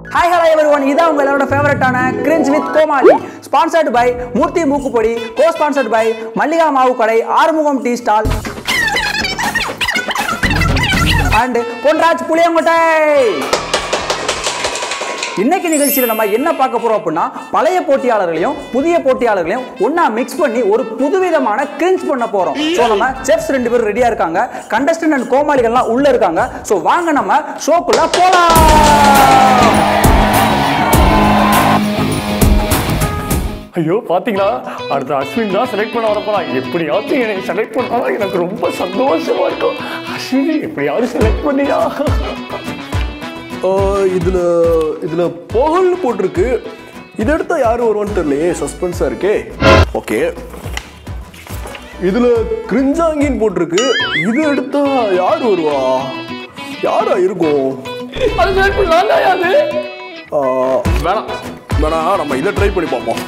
Hi hello எவர் one இதான் உங்க எல்லாரோட ஃபேவரட்டான cringe with Comali sponsored by Murthy மூக்குப்பொடி கோ ஸ்பான்சர்டு பை மல்லிகா மாவு கடை Arumugam tea stall and Ponraj புளியங்கொட்டை இன்னைக்கு நிகழ்ச்சியில் நம்ம என்ன பார்க்க போறோம் அப்படின்னா பழைய போட்டியாளர்களையும் புதிய போட்டியாளர்களையும் ஒண்ணா மிக்ஸ் பண்ணி ஒரு புதுவிதமான கிரிஞ்ச் பண்ண போறோம் ஸோ நம்ம செஃப்ஸ் ரெண்டு பேரும் ரெடியா இருக்காங்க கண்டஸ்டன்ட் அண்ட் கோமாளிகள்லாம் உள்ள இருக்காங்க ஸோ வாங்க நம்ம ஷோக்குள்ள போலாம் ஐயோ பாத்தீங்களா அடுத்த அஸ்வின் தான் செலக்ட் பண்ண வரப்போறான் எப்படியாவது என்னை செலக்ட் பண்ணா எனக்கு ரொம்ப சந்தோஷமா இருக்கும் அஸ்வினி எப்படியாவது செலக்ட் பண்ணியா ஆஹ் இதுல இதுல புகழ்னு போட்டிருக்கு இது எடுத்தா யாரு வருவான்னு தெரியலையே சஸ்பென்ஸா இருக்கே ஓகே இதுல கிரிஞ்சாங்கின்னு போட்டிருக்கு இது எடுத்தா யார் வருவா யாரா இருக்கும் அது செலக்ட் பண்ணலாம் அது ஆஹ் வேணாம் வேணாம் நம்ம இதை ட்ரை பண்ணி பார்ப்போம்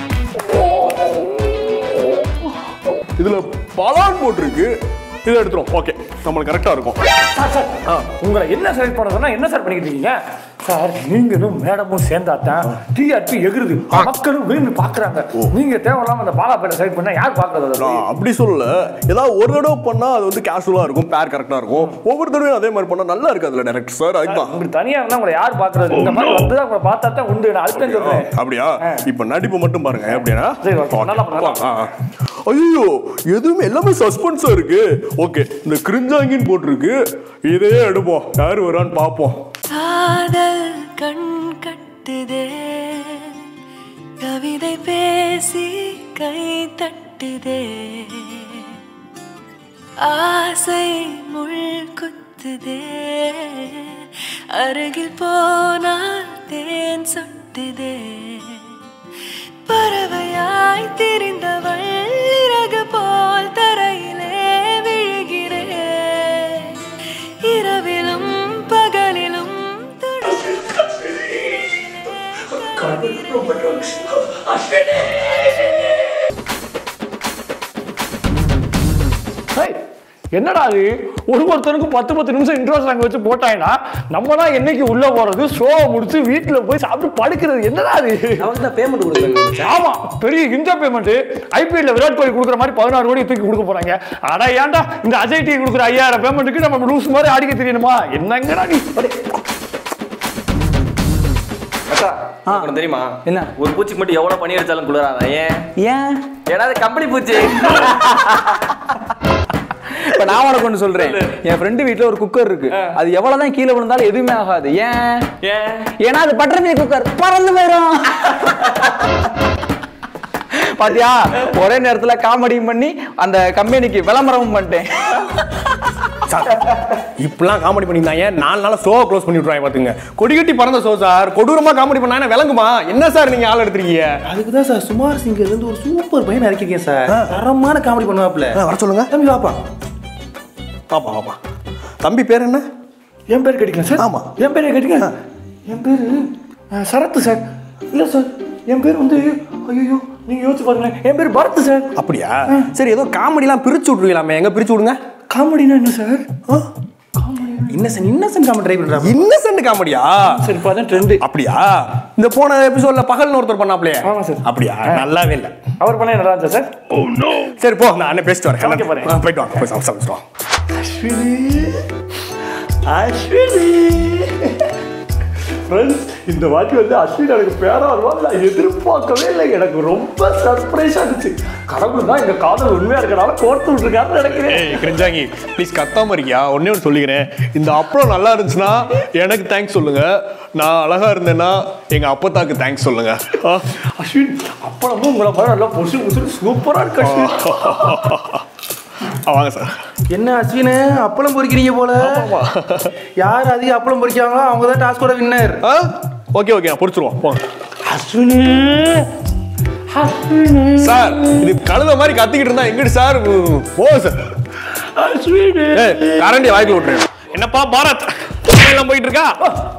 இதுல பலான் போட்டிருக்கு இதை எடுத்துரும் ஓகே நம்மளுக்கு கரெக்டா இருக்கும் சார் சார் உங்களை என்ன செலக்ட் பண்ணதுன்னா என்ன சார் பண்ணிக்கிட்டு இருக்கீங்க சார் நீங்களும் மேடமும் சேர்ந்தாத்தான் டிஆர்பி எகுருது மக்களும் விரும்பி பாக்குறாங்க நீங்க தேவையில்லாம அந்த பாலாப்பேட்டை செலக்ட் பண்ணா யார் பாக்குறது அதை? நான் அப்படி சொல்லல ஏதாவது ஒரு தடவை பண்ணா அது வந்து கேஷுவலா இருக்கும் பேர் கரெக்டா இருக்கும் ஒவ்வொரு தடவையும் அதே மாதிரி பண்ணா நல்லா இருக்காதுல்ல டேரக்டர் சார் அதுதான் இப்படி தனியா இருந்தா உங்களை யார் பாக்குறது இந்த மாதிரி வந்து உங்களை பார்த்தா தான் உண்டு நான் அதுக்கு சொல்றேன் அப்படியா இப்ப நடிப்பு மட்டும் பாருங்க எப்படின்னா சரி, okay. நல்லா பண்ணலாம். ஐயோ எதுவுமே எல்லாமே சஸ்பென்ஸா இருக்கு ஓகே இந்த கிரிஞ்சாங்கின்னு போட்டிருக்கு இதையே எடுப்போம் யாரு வரான்னு பார்ப்போம் காதல் கண் கட்டுதே கவிதை பேசி கை தட்டுதே ஆசை முள் குத்துதே அருகில் போனால் தேன் சொட்டுதே பறவையாய் திரிந்தவள் இறகு போல் தரையிலே விழுகிறேன் இரவிலும் பகலிலும் ஹேய், என்னடா அது ஒரு ஒருத்தனுக்கும் பத்து பத்து நிமிஷம் இன்ட்ரோ சாங் வச்சு போட்டாங்கன்னா நம்ம தான் என்னைக்கு உள்ள போறது ஷோ முடிச்சு வீட்டுல போய் சாப்பிட்டு படுக்கிறது என்னடா அது நமக்கு தான் பேமெண்ட் கொடுக்குறாங்க ஆமா பெரிய இந்த பேமெண்ட் ஐபிஎல்ல விராட் கோலி கொடுக்குற மாதிரி பதினாறு கோடி தூக்கி கொடுக்க போறாங்க ஆனா ஏன்டா இந்த அஜய் டி கொடுக்குற ஐயாயிரம் பேமெண்ட்டுக்கு நம்ம லூஸ் மாதிரி அடிக்க தெரியணுமா என்னங்கடா நீ அடே, அக்கா உனக்கு தெரியுமா என்ன? ஒரு பூச்சிக்கு மட்டும் எவ்வளவு பனி அடிச்சாலும் குளிராதா ஏன் ஏன் ஏன்னா அது கம்பளி பூச்சி இப்ப நான் உனக்கு ஒன்று சொல்றேன் என் ஃப்ரெண்டு வீட்ல ஒரு குக்கர் இருக்கு அது எவ்வளவுதான் கீழே விழுந்தாலும் எதுவுமே ஆகாது ஏன் ஏன் ஏன்னா அது பட்டர்மீ குக்கர் பறந்து போயிடும் பாத்தியா ஒரே நேரத்துல காமெடியும் பண்ணி அந்த கம்பெனிக்கு விளம்பரமும் பண்ணிட்டேன் இப்படிலாம் காமெடி பண்ணியிருந்தாங்க நாலு நாள் ஷோவை க்ளோஸ் பண்ணி விட்ருவாங்க பாத்துங்க கொடி கட்டி பறந்த ஷோ சார் கொடூரமா காமெடி பண்ணா விளங்குமா என்ன சார் நீங்க ஆள் எடுத்துருக்கீங்க அதுக்கு தான் சார் சுமார் சிங்கர்ல இருந்து ஒரு சூப்பர் பையன் இறக்கிருக்கேன் சார் தரமான காமெடி பண்ணுவாப்ல வர சொல்லுங்க தம்பி வாப்பா பாப்பா பாப்பா தம்பி பேர் என்ன என் பேர் கேட்டீங்களா சார் ஆமா. என் பேர் கேட்டீங்க என் பேரு அஹ், சரத்து சார் இல்ல சார் என் பேர் வந்து ஐயோ நீங்க யோசிச்சு பாருங்க என் பேர் பரத் சார் அப்படியா சரி ஏதோ காமெடிலாம் பிரிச்சு விட்ருவீங்களாமே எங்க பிரிச்சு விடுங்க காமெடினா என்ன sir innocent innocent comedy try பண்றா இன்னசென்ட் காமெடியா சரி இப்போ அதான் ட்ரெண்டு அப்படியா இந்த போன எபிசோட்ல பகல்னு ஒருத்தர் பண்ணாப்லையே ஆமா சார். அப்படியா நல்லாவே இல்ல அவர் பண்ண நல்லா இருந்துச்சா சார் சரி போ நான் அண்ணன் பேசிட்டு வரேன் Okay, போறேன். ஆ, போயிட்டு வாங்க போய் சாப்பிட்டு சாப்பிட்டு வாங்க. அஸ்வினி ஃப்ரெண்ட்ஸ் இந்த வாட்டி வந்து அஸ்வின் எனக்கு பேரா வருவாங்க நான் எதிர்பார்க்கவே இல்லை எனக்கு ரொம்ப சர்ப்ரைஸாக இருந்துச்சு கடவுள் தான் எங்கள் காதல் உண்மையாக இருக்கனால கோர்த்து விட்டுருக்காருன்னு நினைக்கிறேன் ஏய் கிரிஞ்சாங்கி ப்ளீஸ் கத்தாம இருக்கியா ஒன்னே ஒன்று சொல்லிக்கிறேன் இந்த அப்பளம் நல்லா இருந்துச்சுன்னா எனக்கு தேங்க்ஸ் சொல்லுங்க நான் அழகா இருந்தேன்னா எங்க அப்பத்தாக்கு தேங்க்ஸ் சொல்லுங்க ஆ? அஸ்வின் அப்பளமும் உங்களை மாதிரி நல்லா பொசு பொசு சூப்பராக இருக்கு அஸ்வின் ஆ, வாங்க சார் என்ன அஸ்வினு அப்பளம் பொறிக்கிறீங்க போல யார் அதிக அப்பளம் பொறிக்காங்களோ அவங்க தான் டாஸ்கோட வின்னர் ஆ ஓகே ஓகே நான் பொறிச்சிருவோம் போங்க அஸ்வினி அஸ்வினி சார் இது கழுத மாதிரி கத்திக்கிட்டு இருந்தா எங்கிட்டு சார் போங்க சார் அஸ்வினி ஏய் கரண்டியை வாய்க்கு விட்டுறேன் என்னப்பா பாரத் எல்லாம் போயிட்டு இருக்கா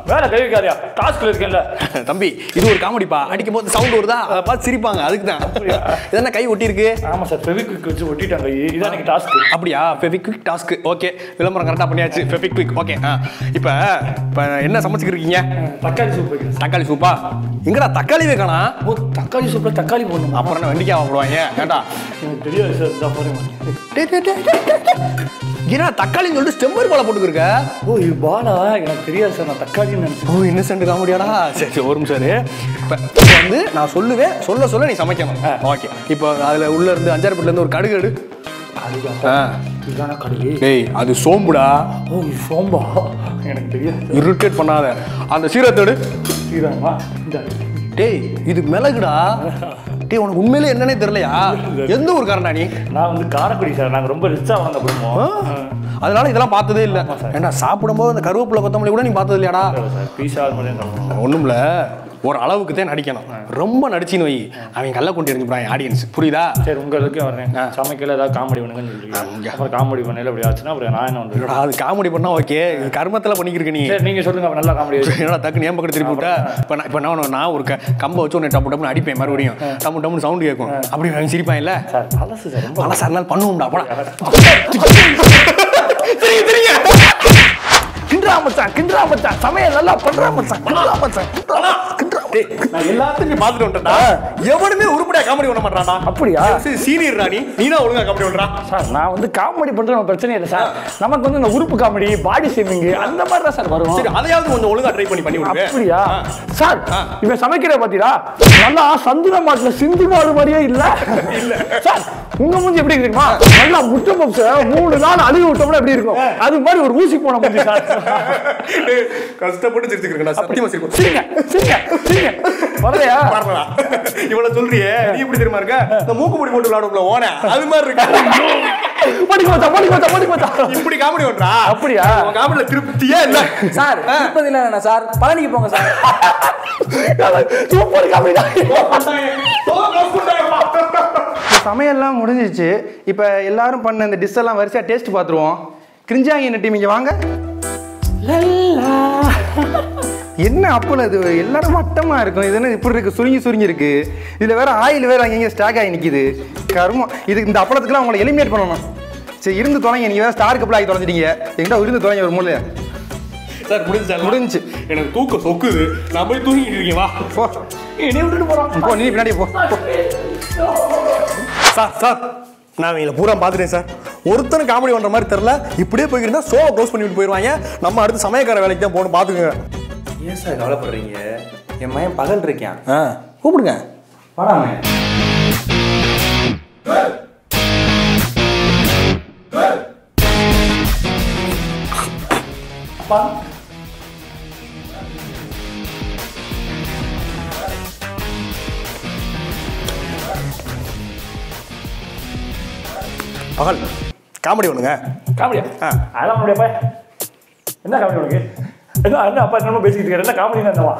வேலை கை வைக்காதியா டாஸ்க்ல இருக்கேன்ல தம்பி இது ஒரு காமெடிப்பா அடிக்கும் போது சவுண்ட் வருதா அதை பார்த்து சிரிப்பாங்க அதுக்கு தான் இதென்ன கை ஒட்டி இருக்கு ஆமா சார் ஃபெவிக்விக் வச்சு ஒட்டிட்டாங்க கை இதான் எனக்கு டாஸ்க் அப்படியா ஃபெவிக்விக் டாஸ்க் ஓகே விளம்பரம் கரெக்டாக பண்ணியாச்சு ஃபெவிக்விக் ஓகே ஆ இப்போ இப்போ என்ன சமைச்சுக்கிருக்கீங்க தக்காளி சூப் வைக்கிறேன் சார். தக்காளி சூப்பா எங்கடா தக்காளி வைக்கணும் ஓ தக்காளி சூப்ல தக்காளி போடணும் அப்புறம் என்ன வெண்டிக்காய் போடுவாங்க ஏண்டா எனக்கு தெரியாது சார் இதான் பாருங்க டேய், டேய், டேய், டேய், டேய், டேய். ஏன்னா தக்காளின்னு சொல்லிட்டு ஸ்டெம்மர் பாலை போட்டுக்கிருக்க ஓ இது பாலா எனக்கு தெரியாது சார் நான் தக்காளின்னு நினைச்சேன் ஓ இன்னசென்ட் காமெடியாடா சரி சரி ஒரு நிமிஷம் இரு. இப்போ வந்து நான் சொல்லுவேன் சொல்ல சொல்ல நீ சமைக்கணும் ஓகே இப்போ அதில் உள்ள இருந்து அஞ்சாறு இருந்து ஒரு கடுகு எடு ஆ. இதுதானே கடுகு டேய் அது சோம்புடா ஓ இது சோம்பா எனக்கு தெரியாது இரிட்டேட் பண்ணாத அந்த சீரத்தை எடு இதுதானா இந்த டேய் இது மிளகுடா டேய் உனக்கு உண்மையிலே என்னன்னே தெரியலையா எந்த ஒரு காரணா நீ நான் வந்து காரக்குடி சார் நாங்கள் ரொம்ப ரிச்சாக வளர்ந்த குடும்பம் அதனால இதெல்லாம் பார்த்ததே இல்லை ஏண்டா சாப்பிடும்போது அந்த கருவேப்பிலை கொத்தமல்லி கூட நீ பார்த்தது இல்லையாடா சார் பீஸா அது மாதிரி தான் ஒண்ணுமில்ல ஒரு அளவுக்கு தான் நடிக்கணும் ரொம்ப நடிச்சின்னு வை அவன் கல்ல கொண்டு எரிஞ்சுப்பான் ஆடியன்ஸ் புரியுதா சரி உங்களுக்கு வரேன் சமைக்கல ஏதாவது காமெடி பண்ணுங்கன்னு சொல்றீங்க அப்புறம் காமெடி பண்ணல அப்படி ஆச்சுன்னா அப்புறம் நான் என்ன வந்து இல்லடா அது காமெடி பண்ணா ஓகே கர்மத்தில் பண்ணிக்கிருக்க நீ சரி நீங்க சொல்லுங்க அப்ப நல்லா காமெடி என்னடா டக்கு நேம் பக்கத்து திருப்பி விட்டா இப்போ நான் இப்போ நான் நான் ஒரு க- கம்பை வச்சு உன்னை டப்பு டப்புன்னு அடிப்பேன் மறுபடியும் டப்பு டப்புன்னு சவுண்ட் கேட்கும் அப்படி அவன் சிரிப்பான் இல்ல சார் பழசு சார் ரொம்ப பல சார் நாள் பண்ணுவோம்டா போடா கிண்டா மச்சான் கிண்டா மச்சான் சமையல் நல்லா பண்றா மச்சான் கிண்டா மச்சான் கிண்டா, கிண்டா. டேய், நான் எல்லாத்தையும் பார்த்துட்டு வந்துட்டேன்டா எவனுமே உருப்படியா காமெடி பண்ண மாட்டான்டா அப்படியா? சீனியர் ராணி நீனா ஒழுங்கா காமெடி பண்றா சார் நான் வந்து காமெடி பண்றது பிரச்சனை இல்லை சார் நமக்கு வந்து இந்த உறுப்பு காமெடி பாடி ஷேமிங் அந்த மாதிரி தான் சார் வரும் சரி அதையாவது கொஞ்சம் ஒழுங்கா ட்ரை பண்ணி பண்ணி விடுங்க அப்படியா சார் இவன் சமைக்கிற பாத்தீங்களா நல்லா சந்துர மாட்டுல சிந்து மாடு மாதிரியே இல்ல இல்ல சார் உங்க மூஞ்சி எப்படி இருக்குமா நல்லா முட்டை பப்ஸ் மூணு நாள் அழுகி விட்டோம்னா எப்படி இருக்கும் அது மாதிரி ஒரு ஊசி போன மூஞ்சி சார் டேய், கஷ்டப்பட்டு சிரிச்சுக்கிறேன் சத்தியமா சிரிக்கும் சரிங்க சரிங்க சரிங்க வரலையா வரலடா. இவ்வளவு சொல்றியே நீ எப்படி தெரியுமா இருக்க இந்த மூக்குப்பொடி போட்டு விளையாடும்ல ஓன அது மாதிரி இருக்கு படிக்க வச்சா படிக்க வச்சா படிக்க வச்சா இப்படி காமெடி பண்றா அப்படியா? உன் காமெடியில திருப்தியே இல்ல சார் திருப்பதி இல்ல சார் பழனிக்கு போங்க சார் சூப்பர் காமெடி இப்போ சமையல்லாம் முடிஞ்சிச்சு இப்போ எல்லாரும் பண்ண இந்த டிஷ் எல்லாம் வரிசையாக டேஸ்ட் பார்த்துருவோம் கிரிஞ்சாங்க என்ன டீம் இங்கே வாங்க என்ன அப்பளம் இது எல்லாரும் வட்டமாக இருக்கும் இது என்ன இப்படி இருக்கு சுருங்கி சுருங்கி இருக்கு இதில் வேற ஆயில் வேற அங்கங்கே ஸ்டாக் ஆகி நிற்கிது கருமம் இது இந்த அப்பளத்துக்குலாம் உங்களை எலிமினேட் பண்ணணும் சரி இருந்து தொலைங்க நீங்கள் வேற ஸ்டார் கப்பில் ஆகி தொலைஞ்சிட்டீங்க எங்கிட்ட இருந்து தொலைங்க ஒரு மூலையை சார் முடிஞ்சு முடிஞ்சுச்சு. எனக்கு தூக்கம் சொக்குது நான் போய் தூங்கிட்டு இருக்கேன் வா போ என்னை விட்டுட்டு போறான் போ நீ பின்னாடி போ சார் சார் நான் இவங்களை பூரா பார்த்துட்டேன் சார் ஒருத்தனும் காமெடி பண்ற மாதிரி தெரில இப்படியே போயிருந்தா ஷோவை க்ளோஸ் பண்ணிவிட்டு போயிடுவாங்க நம்ம அடுத்து சமயக்கார வேலைக்கு தான் போகணும் பார்த்துக்கோங்க ஏன் சார் கவலைப்படுறீங்க என் மயன் பகல் இருக்கேன் ஆ கூப்பிடுங்க வாடாமே பகல் காமெடி பண்ணுங்க காமெடியா ஆ. அதெல்லாம் முடியாப்பா என்ன காமெடி உனக்கு என்ன என்ன அப்பா என்னமோ பேசிக்கிட்டு இருக்காரு என்ன காமெடி என்னவா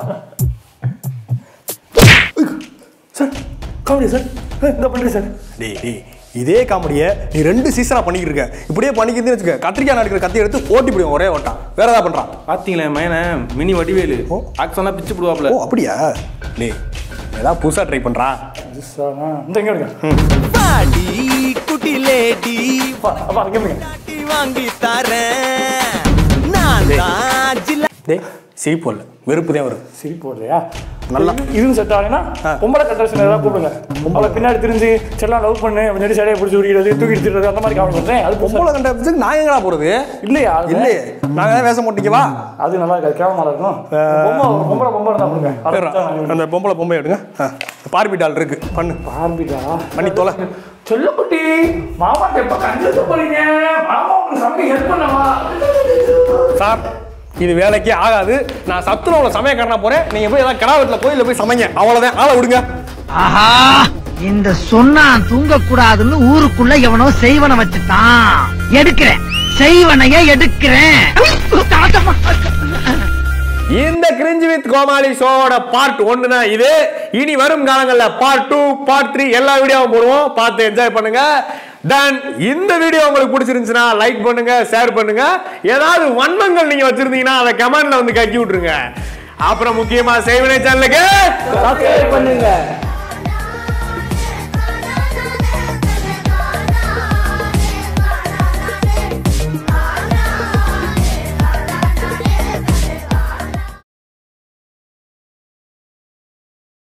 சார் காமெடி சார் இந்த பண்ணுறேன் சார் டேய் டேய் இதே காமெடியை நீ ரெண்டு சீசனா பண்ணிக்கிட்டு இருக்க இப்படியே பண்ணிக்கிறதுன்னு வச்சுக்க கத்திரிக்காய் நடிக்கிற கத்தி எடுத்து ஓட்டி பிடிக்கும் ஒரே ஓட்டான் வேற ஏதாவது பண்றான் பார்த்தீங்களா என் மயனை மினி வடிவேலு ஆக்ஷன்லாம் பிச்சு போடுவாப்ல ஓ அப்படியா டேய் ஏதாவது புதுசா ட்ரை பண்றா இந்த எங்க எடுங்க பாடி குட்டி லேடி அப்பா அப்பா இங்க எடுங்க பாட்டி வாங்கி தரேன் நான் தான் ஜில்லா டேய் சிரிப்பு இல்லை வெறுப்பு தான் வருது சிரிப்பு போடுறியா நல்லா. இது- இதுவும் செட் ஆகுனா பொம்பளை கட்டரசன் ஏதாவது கூப்பிடுங்க பொம்பளை பின்னாடி திரிஞ்சு செல்லாம் லவ் பண்ணு அப்படின்னு சொல்லி சடையை பிடிச்சி உரிக்கிறது தூக்கிட்டு திரிறது அந்த மாதிரி காமெடி பண்றேன் அது பொம்பளை பொம்பளை கண்ட பிடிச்சதுக்கு நான் எங்கடா போறது இல்லையா அது- இல்லையே நாங்க தான் வேஷம் போட்டீங்க வா அது நல்லா இருக்காது கேவலமா இருக்கும் பொம்மை ஒரு பொம்பளை பொம்பளை இருந்தா கொடுங்க அதை வச்சா நான் அந்த பொம்பளை பொம்பை எடுங்க ஆ, பார்பி டால் இருக்கு பண்ணு பார்பிட்டா பண்ணி தொலை செல்லக்குட்டி மாமா எப்ப கண்டிப்பா போறீங்க மாமா உங்களுக்கு சமைக்க ஹெல்ப் பண்ணவா சார் இது வேலைக்கே ஆகாது நான் சத்துணவுல சமயக்காரனா போறேன் நீங்க போய் ஏதாவது கடா வீட்டுல கோயில்ல போய் சமைங்க அவ்வளவுதான் ஆளை விடுங்க ஆஹா இந்த சொன்னா தூங்க கூடாதுன்னு ஊருக்குள்ள எவனோ செய்வன வச்சுட்டான் எடுக்கிறேன் செய்வனைய எடுக்கிறேன் இந்த கிரிஞ்சு வித் கோமாளி ஷோவோட பார்ட் ஒன்னு தான் இது இனி வரும் காலங்களில் பார்ட் டூ பார்ட் த்ரீ எல்லா வீடியோவும் போடுவோம் பார்த்து என்ஜாய் பண்ணுங்க தென் இந்த வீடியோ உங்களுக்கு பிடிச்சிருந்துச்சுன்னா லைக் பண்ணுங்க ஷேர் பண்ணுங்க ஏதாவது வன்மங்கள் நீங்க வச்சிருந்தீங்கன்னா அதை கமெண்ட்ல வந்து கக்கி விட்டுருங்க அப்புறம் முக்கியமா செய்வனை சேனலுக்கு சப்ஸ்கிரைப் பண்ணுங்க